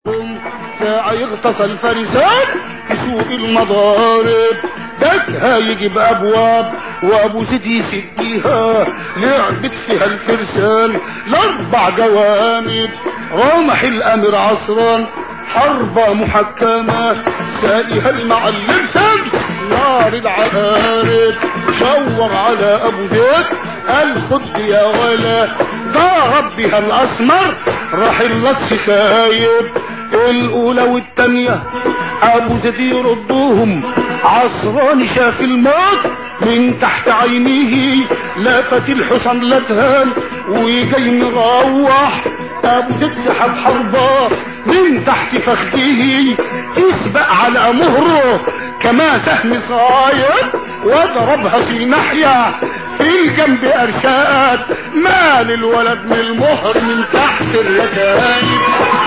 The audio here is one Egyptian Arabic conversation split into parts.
ساعة يغتص الفرسان يسوق المضارب دكها يجيب ابواب وابو زيد يسقيها لعبت فيها الفرسان الاربع جوانب رمح الامير عصرا حربة محكمة سائها المعلم سم نار العقارب شور على ابو زيد قال خد يا ولا ضرب بها الاسمر راح اللص خايب الاولى والتانية ابو زيد يردوهم عصران شاف الموت من تحت عينيه لافت الحصن لتهان وجاي مروح ابو زيد سحب حربة من تحت فخذه يسبق على مهره كما سهم صاير وضربها في ناحية في الجنب ارشاءات مال الولد من المهر من تحت الركايب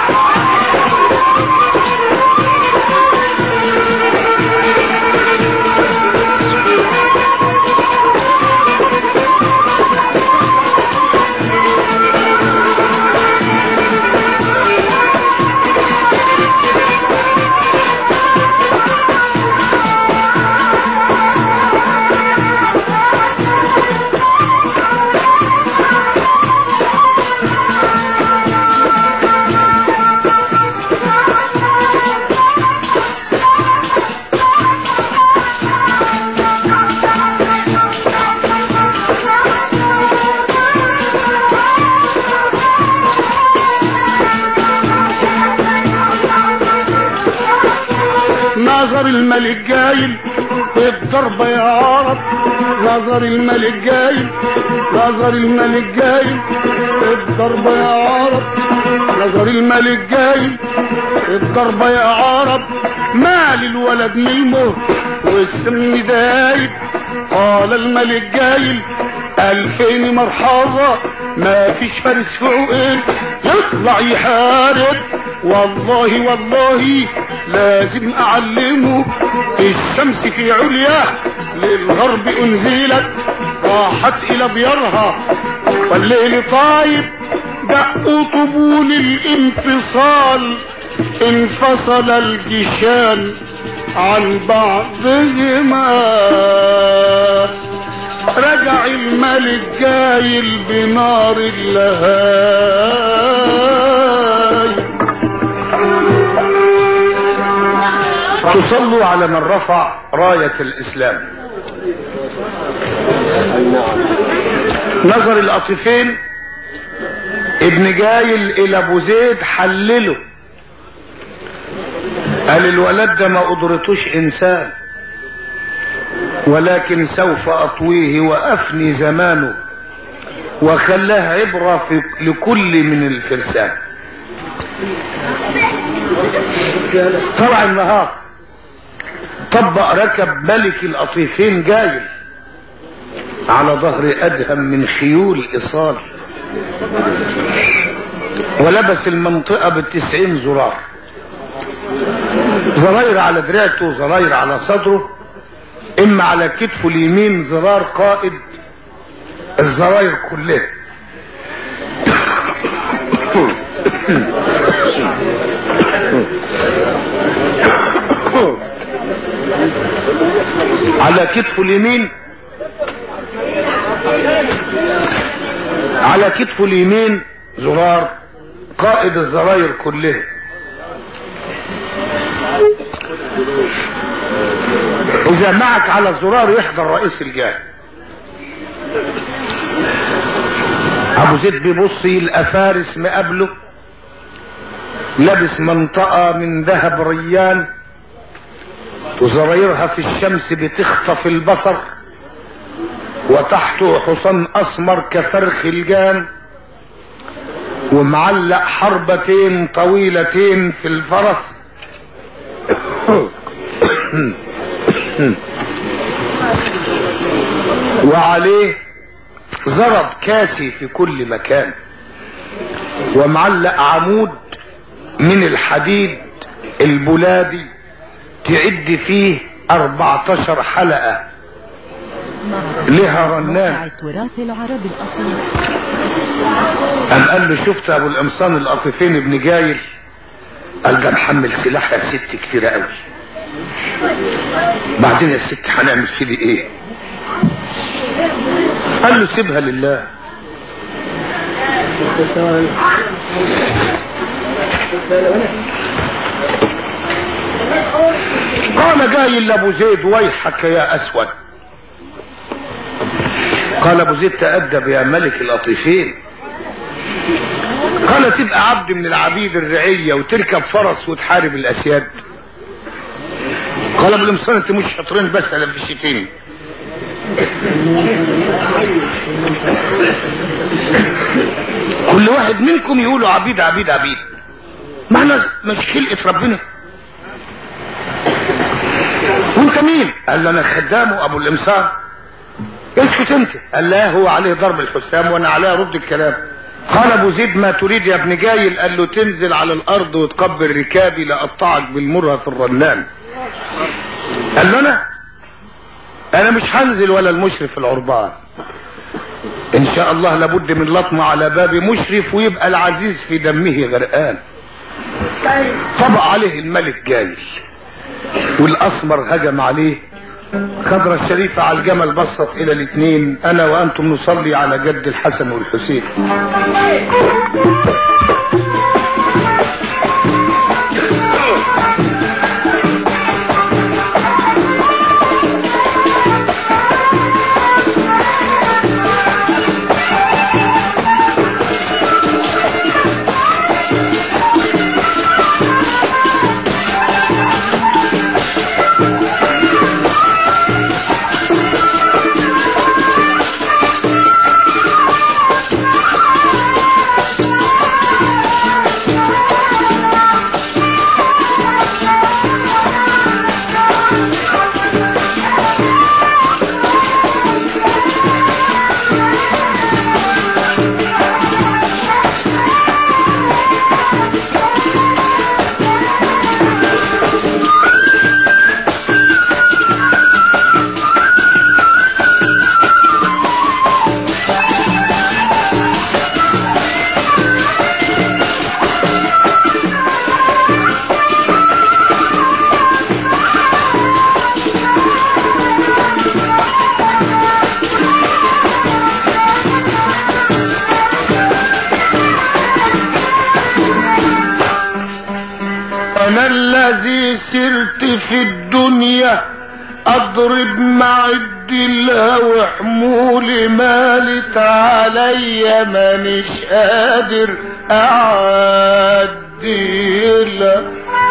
نظر الملك جايل الضربة يا عرب نظر الملك جايل نظر الملك جايل الضربة يا عرب نظر الملك جايل الضربة يا عرب مال الولد من الموت والسم دايب قال الملك جايل ألفين مرحبا ما فيش فارس في عقل يطلع يحارب والله والله لازم أعلمه الشمس في عليا للغرب أنزلت راحت إلى ديارها والليل طايب دقوا طبول الانفصال انفصل الجيشان عن بعضهما رجع الملك جايل بنار اللهاي تصلوا على من رفع راية الإسلام نظر الأطيفين ابن جايل إلى أبو زيد حلله قال الولد ده ما قدرتوش إنسان ولكن سوف أطويه وأفني زمانه وخلاه عبرة في لكل من الفرسان طلع النهار طبق ركب ملك الأطيفين جايل على ظهر أدهم من خيول إيصال ولبس المنطقة بالتسعين زرار زراير على دراعته زراير على صدره اما على كتفه اليمين زرار قائد الزراير كلها على كتفه اليمين على كتفه اليمين زرار قائد الزراير كلها اذا معك على الزرار يحضر رئيس الجاه ابو زيد بيبص يلقى فارس مقابله لابس منطقة من ذهب ريان وزرايرها في الشمس بتخطف البصر وتحته حصان اسمر كفرخ الجان ومعلق حربتين طويلتين في الفرس وعليه زرد كاسي في كل مكان ومعلق عمود من الحديد البلادي تعد فيه 14 حلقة لها رنان موقع التراث العربي الأصيل قام قال له شفت ابو القمصان القطيفين ابن جايل قال ده محمل سلاح يا ست كتير قوي بعدين يا ست هنعمل فيه دي ايه قال له سيبها لله قال جاي لابو زيد ويحك يا اسود قال ابو زيد تأدب يا ملك اللطيفين قال تبقى عبد من العبيد الرعية وتركب فرس وتحارب الاسياد قال ابو الامصار انت مش شاطرين بس انا بشتيني كل واحد منكم يقولوا عبيد عبيد عبيد معنى مش خلقة ربنا وانت مين قال له انا خدام ابو الامصار اسكت انت قال لا هو عليه ضرب الحسام وانا عليه ارد الكلام قال ابو زيد ما تريد يا ابن جايل قال له تنزل على الارض وتقبل ركابي لاقطعك بالمرهف الرنان قال له انا انا مش هنزل ولا المشرف العربان ان شاء الله لابد من لطمة على باب مشرف ويبقى العزيز في دمه غرقان طبق عليه الملك جايل والاسمر هجم عليه خضرة الشريفة على الجمل بسط الى الاثنين انا وانتم نصلي على جد الحسن والحسين انا الذي سرت في الدنيا اضرب مع الهوى حمولي مالت عليا مانيش قادر اعديلها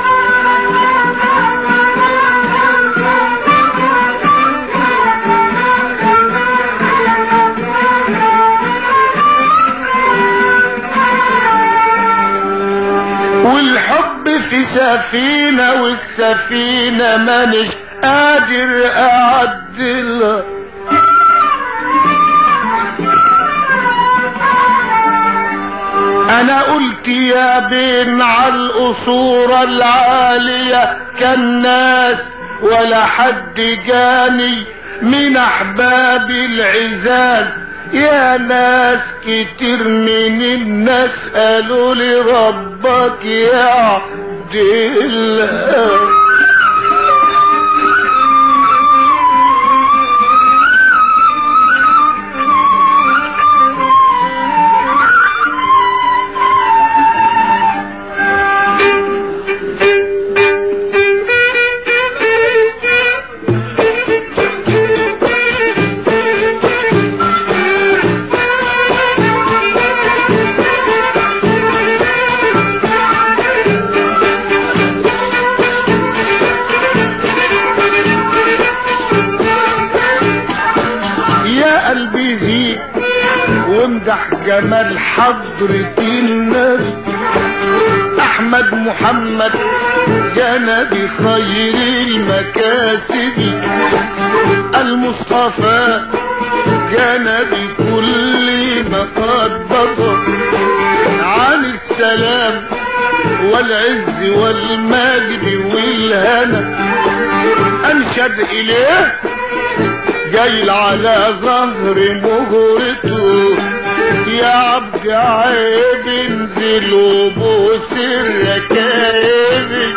والحب في سفينة والسفينة مانيش قادر اعدلها انا قلت يا بين على القصور العالية كان ناس ولا حد جاني من احباب العزاز يا ناس كتير من الناس قالوا لي ربك يعدلها يا قلبي زيد وامدح جمال حضرة النبي احمد محمد جنبي خير المكاسب المصطفى جنبي كل ما قد بطل عن السلام والعز والمجد والهنا انشد اليه جايل على ظهر مهرته يا عبد عيب انزل وبوس الركايب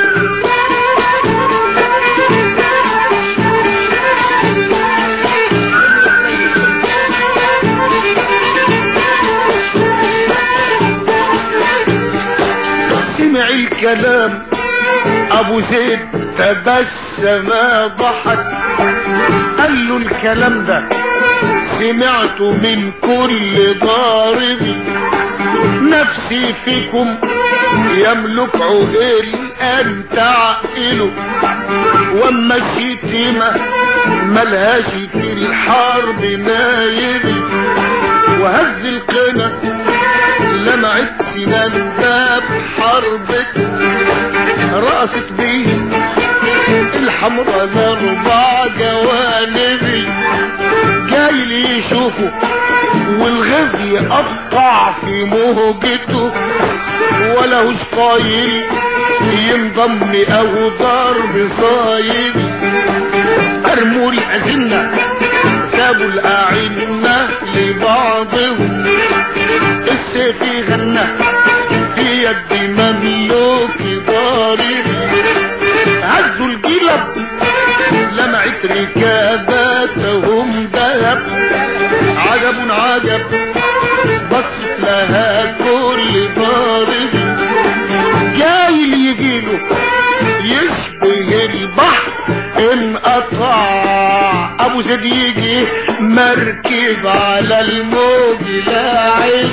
سمع الكلام ابو زيد تبسم ضحك قال له الكلام ده سمعته من كل ضارب نفسي فيكم يملك عقل ان تعقلوا واما الشتيمة ملهاش في الحرب نايب وهز القنا لمعت سنان باب حربك رقصت بيه الحمرا اربع جوانبي جاي لي يشوفه والغاز يقطع في موجته ولهوش طايل ينضم او ضرب صايبي ارموا الأزنة سابوا الأعنة لبعضهم السيف غنى في يد مملوك ضارب هزوا الجلب لمعت ركاباتهم ذهب عجب عجب بصت لها كل ضارب جاي اللي يجيله يشبه البحر انقطع ابو زيد يجي مركب على الموج لاعب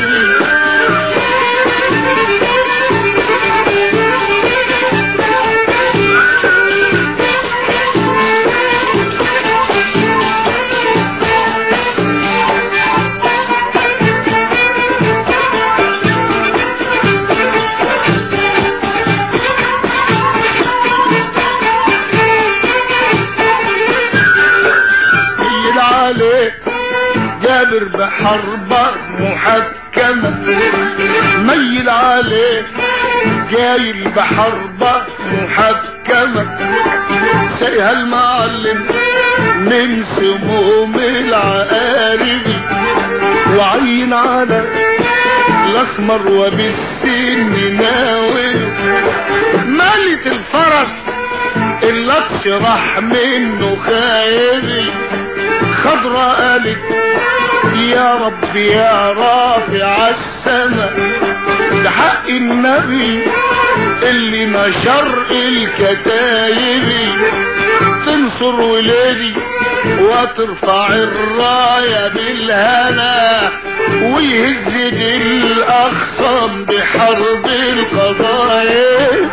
ميل عليه جابر بحربة محكمة ميل عليه جايل بحربة محكمة سيها المعلم من سموم العقارب وعين على الاسمر وبالسن ناول مالت الفرس اللطش راح منه خايبي خضرة قالت يا رب يا رافع السماء ده حق النبي اللي نشر الكتايب تنصر ولادي وترفع الراية بالهنا ويهز دي الأخصام بحرب القضايب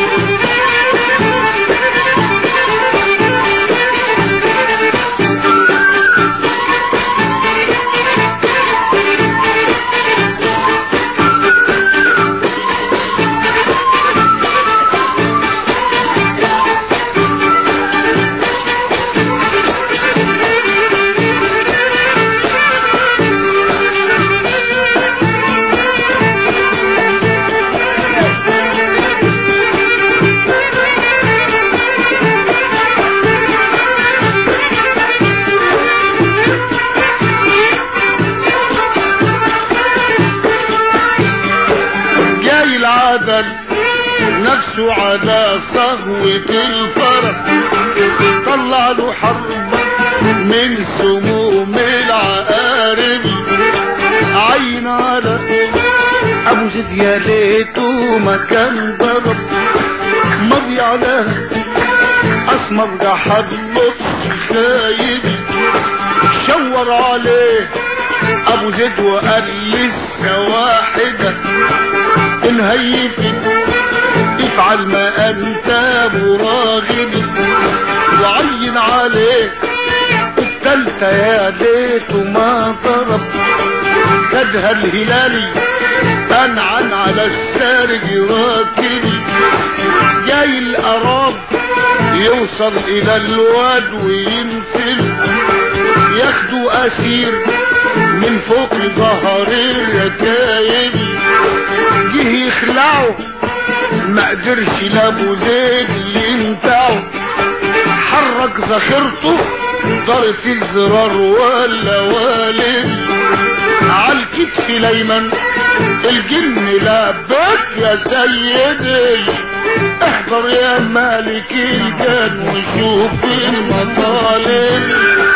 جاي العدل نفسه على صهوة الفرس طلع له حرب من سموم العقارب عين على ابو زيد يا ليته ما كان ضرب مضي على اسمر جحد لطف خايب شور عليه ابو زيد وقال لسه واحده انهيفت افعل ما انت براغب وعين عليه التالتة يا ليته ما ضرب خدها الهلالي انعن على السارج راكبي جاي القراب يوصل الى الواد وينزل ياخدوا اسير من فوق ظهر الركايب جه يخلعه ما قدرش لابو زيد ينتعه حرك ذخيرته ضرت الزرار ولا والد عالكتف ليمن الجن لابك يا سيدي احضر يا مالك الجن وشوف المطالب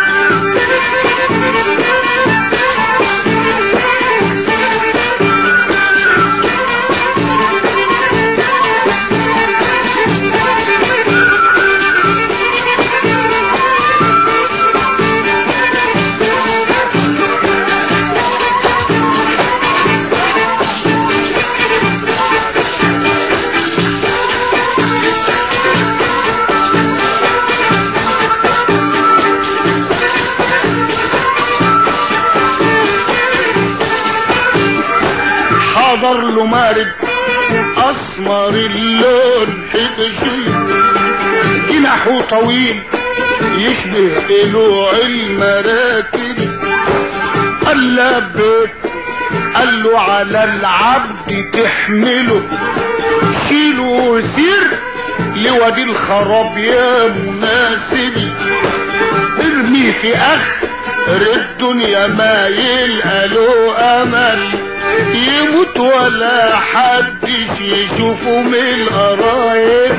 حضر له مارد اسمر اللون حبشي جناحه طويل يشبه قلوع المراكب قال لبيك قال له على العبد تحمله شيله وسير لوادي الخراب يا مناسبي ارمي في اخر الدنيا ما يلقى له امل يموت ولا حدش يشوفه من القرايب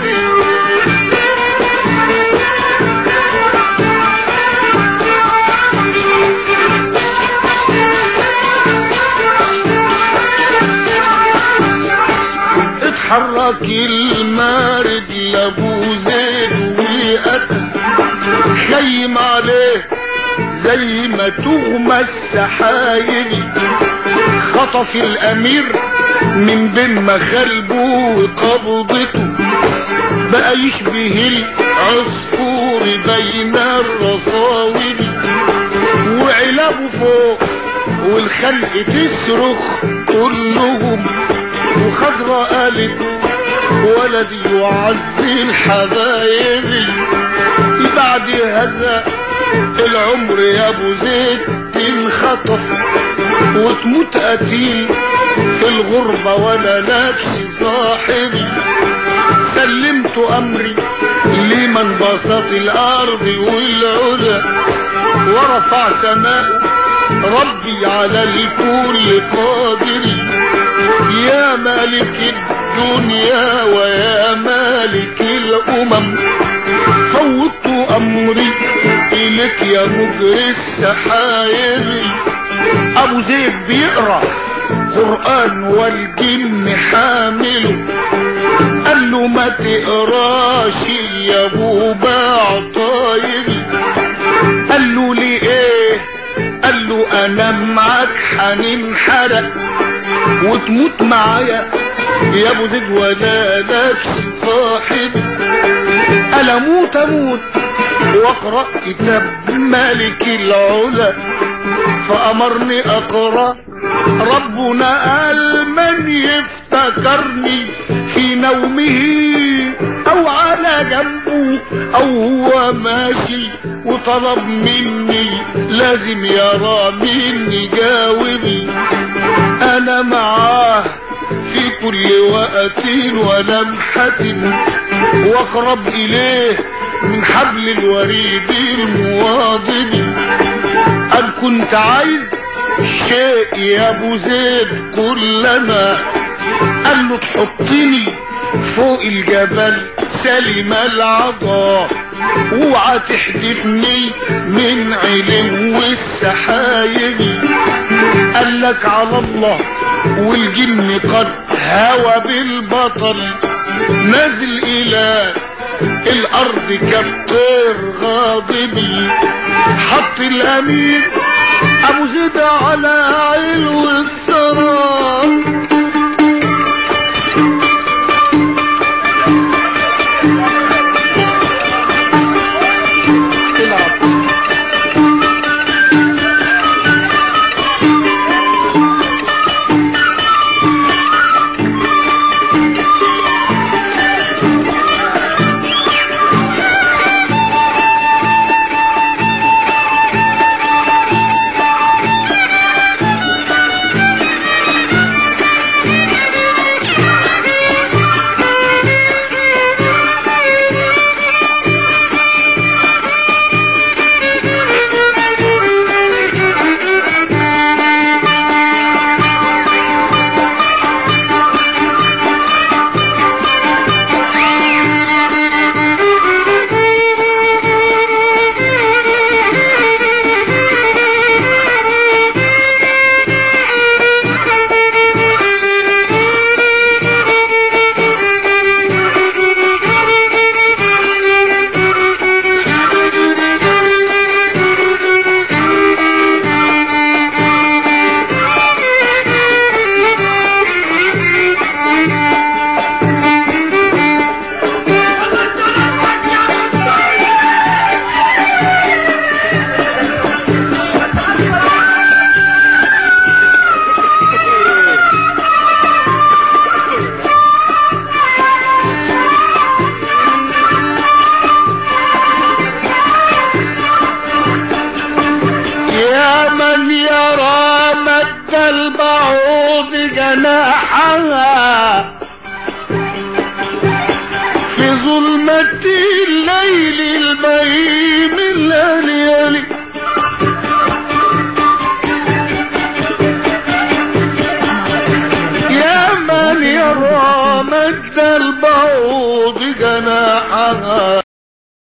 اتحرك المارد لابو زيد وقتل خيم عليه زي ما تغمى السحايب خطف الامير من بين مخالبه وقبضته بقى يشبه العصفور بين الرصاوي وعلابه فوق والخلق تصرخ كلهم وخضرة قالت ولدي يعزي الحبايب بعد هذا العمر يا ابو زيد تنخطف وتموت قتيل في الغربة ولا نفسي صاحبي سلمت امري لمن بسط الارض والعلا ورفع سماء ربي على الكل قادر يا مالك الدنيا ويا مالك الامم فوضت امري اليك يا مجري السحاير ابو زيد بيقرا قران والجن حامله قال له ما تقراش يا ابو باع طيب قال له ليه ايه قال له انا معاك حننحرق وتموت معايا يا ابو زيد ولا نفسي صاحبي انا اموت اموت واقرا كتاب مالك العلا فامرني اقرا ربنا قال من يفتكرني في نومه او على جنبه او هو ماشي وطلب مني لازم يرى مني جاوبي انا معاه في كل وقت ولمحة واقرب اليه من حبل الوريد المواظب ان كنت عايز شيء يا ابو زيد كلما قال له تحطني فوق الجبل سلم العطاء اوعى تحدفني من علو السحايب قال لك على الله والجن قد هوى بالبطل نازل الى الارض كالطير غاضبي حط الامير ابو زيد على علو السراب البعوض جناحها في ظلمة الليل البهيم الليالي يا من يرى مجد البعوض جناحها